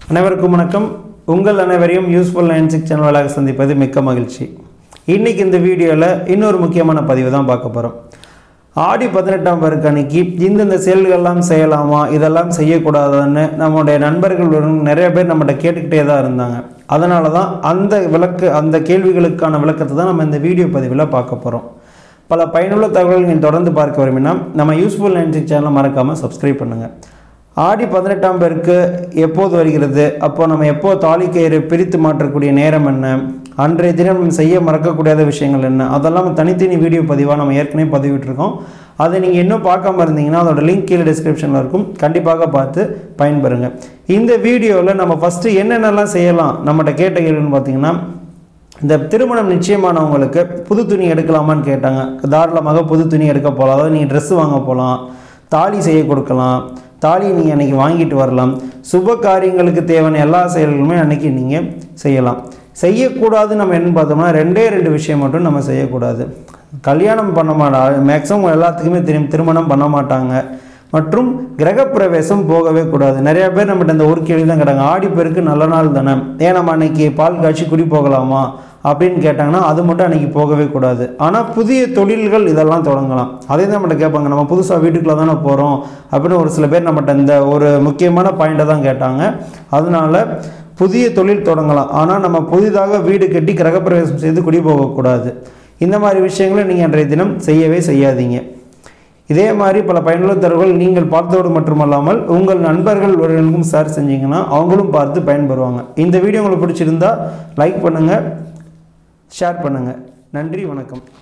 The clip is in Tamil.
அனைவருக்கும் வணக்கம் உங்கள் அனைவரையும் யூஸ்ஃபுல் நைன் சிக்ஸ் சேனலாக சந்திப்பது மிக்க மகிழ்ச்சி இன்னைக்கு இந்த வீடியோவில் இன்னொரு முக்கியமான பதிவு தான் பார்க்க போகிறோம் ஆடி பதினெட்டாம் பேருக்கு அன்னைக்கு இந்தந்த செயல்கள்லாம் செய்யலாமா இதெல்லாம் செய்யக்கூடாதுன்னு நம்முடைய நண்பர்கள் வரும் நிறைய பேர் நம்மகிட்ட கேட்டுக்கிட்டே தான் இருந்தாங்க அதனால தான் அந்த விளக்கு அந்த கேள்விகளுக்கான விளக்கத்தை தான் நம்ம இந்த வீடியோ பதிவில் பார்க்க போகிறோம் பல பயனுள்ள தகவல்கள் நீங்கள் தொடர்ந்து பார்க்க விரும்பினா நம்ம யூஸ்ஃபுல் நைன் சிக்ஸ் சேனலை மறக்காமல் சப்ஸ்கிரைப் பண்ணுங்கள் ஆடி பதினெட்டாம் பேருக்கு எப்போது வருகிறது அப்போ நம்ம எப்போ தாலி கயிறு பிரித்து மாற்றக்கூடிய நேரம் என்ன அன்றைய தினம் நம்ம செய்ய மறக்கக்கூடாத விஷயங்கள் என்ன அதெல்லாம் தனித்தனி வீடியோ பதிவாக நம்ம ஏற்கனவே பதிவிட்டிருக்கோம் அதை நீங்கள் இன்னும் பார்க்காம இருந்தீங்கன்னா அதோட லிங்க் கீழே டிஸ்கிரிப்ஷனில் இருக்கும் கண்டிப்பாக பார்த்து பயன்பெறுங்க இந்த வீடியோவில் நம்ம ஃபஸ்ட்டு என்னென்னலாம் செய்யலாம் நம்மகிட்ட கேட்ட கேள்வின்னு பார்த்தீங்கன்னா இந்த திருமணம் நிச்சயமானவங்களுக்கு புது துணி எடுக்கலாமான்னு கேட்டாங்க தாராளமாக புது துணி எடுக்க போகலாம் அதாவது நீங்கள் ட்ரெஸ்ஸு வாங்க போகலாம் தாலி செய்ய கொடுக்கலாம் தாலி நீங்கள் அன்றைக்கி வாங்கிட்டு வரலாம் சுப காரியங்களுக்கு தேவையான எல்லா செயல்களுமே அன்றைக்கி நீங்கள் செய்யலாம் செய்யக்கூடாது நம்ம என்ன பார்த்தோம்னா ரெண்டே ரெண்டு விஷயம் மட்டும் நம்ம செய்யக்கூடாது கல்யாணம் பண்ண மாட்டா மேக்ஸிமம் எல்லாத்துக்குமே தெரியும் திருமணம் பண்ண மாட்டாங்க மற்றும் கிரகப்பிரவேசம் போகவே கூடாது நிறைய பேர் நம்மகிட்ட இந்த ஒரு கேள்வி தான் கேட்டாங்க ஆடி பெருக்கு நல்ல நாள் தானே ஏன் நம்ம அன்னைக்கு பால் காய்ச்சி குடி போகலாமா அப்படின்னு கேட்டாங்கன்னா அது மட்டும் அன்னைக்கு போகவே கூடாது ஆனால் புதிய தொழில்கள் இதெல்லாம் தொடங்கலாம் அதே தான் நம்மகிட்ட கேட்பாங்க நம்ம புதுசாக வீட்டுக்குள்ளே தானே போகிறோம் அப்படின்னு ஒரு சில பேர் நம்மகிட்ட இந்த ஒரு முக்கியமான பாயிண்ட்டை தான் கேட்டாங்க அதனால புதிய தொழில் தொடங்கலாம் ஆனால் நம்ம புதிதாக வீடு கட்டி கிரகப்பிரவேசம் செய்து குடி போகக்கூடாது இந்த மாதிரி விஷயங்களை நீங்கள் அன்றைய தினம் செய்யவே செய்யாதீங்க இதே மாதிரி பல பயனுள்ள தரவுகள் நீங்கள் பார்த்ததோடு மட்டுமல்லாமல் உங்கள் நண்பர்கள் ஒருவர்களுக்கும் ஷேர் செஞ்சீங்கன்னா அவங்களும் பார்த்து பயன்பெறுவாங்க இந்த வீடியோ உங்களுக்கு பிடிச்சிருந்தா லைக் பண்ணுங்கள் ஷேர் பண்ணுங்கள் நன்றி வணக்கம்